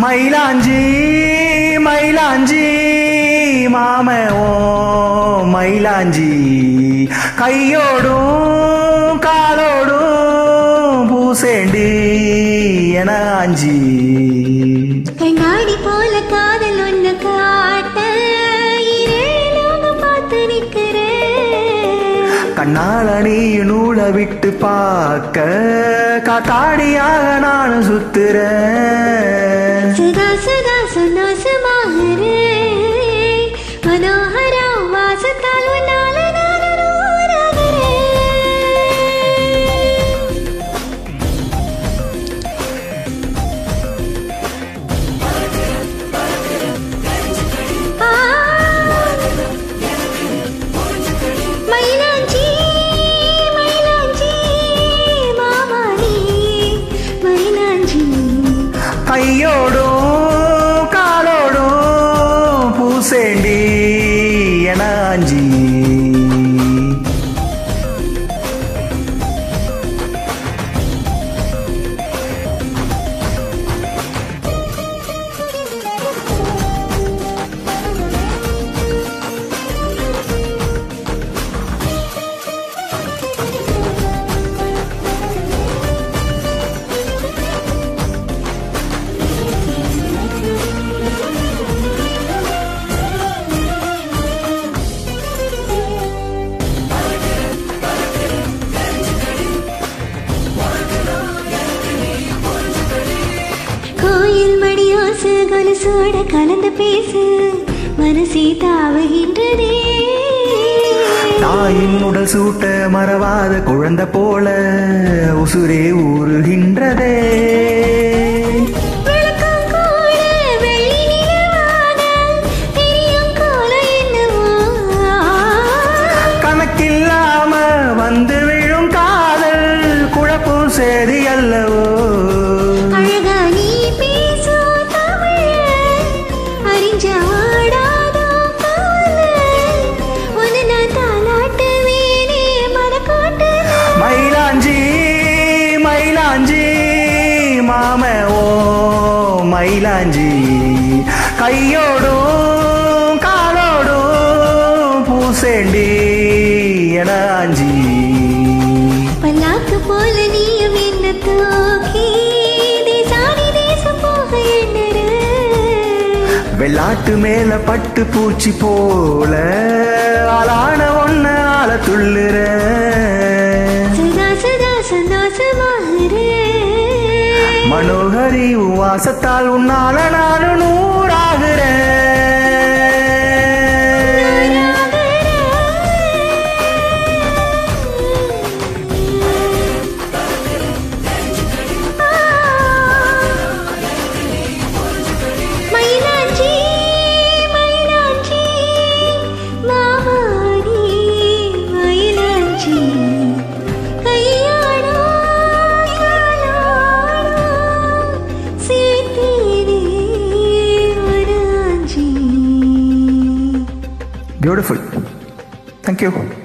மயிலாஞ்சி மயிலாஞ்சி மாம ஓ மயிலாஞ்சி கையோடும் காலோடும் பூசேண்டி என ஆஞ்சி கண்ணாடி போல காதல் ஒண்ணு காட்ட இரேலோக பார்த்து நிக்கிறேன் கண்ணால நீ நூலை விட்டு பார்க்க காத்தாடியாக நான் சுத்துறேன் சதா சதா சந்தோஷமாகிறேன் மனோகரா வாசத்தால் உன்னால நான் நூறாகிறேன் ஆ மயிலாஞ்சி மயிலாஞ்சி மாமாடி மயிலாஞ்சி கையோடும் காலோடும் பூசேண்டி என ஆஞ்சி கோயில் மடியோசு கொலுசோட கலந்து பேசு மனசே தாவுகின்றதே தாயின் உடல் சூட்ட மறவாத குழந்தை போல உசுரே ஊறுகின்றதே விளக்கம் கூட வெள்ளி நிலவாக தெரியும் கோலம் என்னவோ கணக்கில்லாம வந்து விழும் காதல் குழப்பும் சேதி அல்லவோ அழகா நீ பேசும் தமிழ் அறிஞ்ச ஆடாதோ கவலை உன்னை நான் தாலாட்டுவேனே மனக்கோட்டை மயிலாஞ்சி மயிலாஞ்சி மாம ஓ மயிலாஞ்சி கையோடும் காலோடும் பூசேண்டி என ஆஞ்சி பல்லாக்கு போல நீயும் என்ன தூக்கி தேசாதி தேசம் போக எண்ணுற வெள்ளாட்டு மேல பட்டு பூச்சி போல ஆளான ஒன்ன ஆள துள்ளுற சதா சதா சந்தோஷமாகிற மனோகரி உன் வாசத்தால் உன்னால நானும் நூறாகிறேன் மயிலாஞ்சி மயிலாஞ்சி மாமாடி மயிலாஞ்சி கையாடோ காலாடோ சீத்தீரே வராஞ்சி பியூட்டிஃபுல் தேங்க்யூ